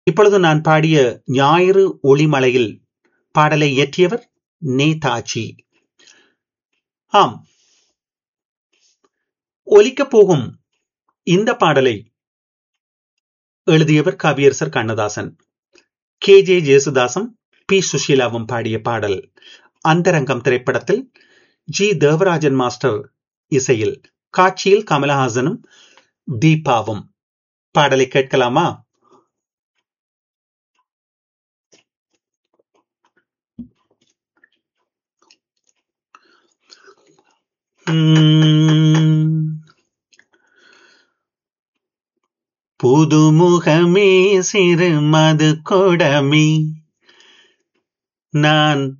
இப்பொழுது நான் பாடிய ஞாயிறு ஒளிமலையில் பாடலை இயற்றியவர் நேதாஜி ஆம் ஒலிக்கப் போகும் இந்த பாடலை எழுதியவர் கவியரசர் கண்ணதாசன் கே ஜே ஜேசுதாசம் பி சுஷீலாவும் பாடிய பாடல் அந்தரங்கம் திரைப்படத்தில் ஜி தேவராஜன் மாஸ்டர் இசையில் காட்சியில் கமலஹாசனும் தீபாவும் பாடலை கேட்கலாமா புதுமுகமே சிறு மது கொடமே நான்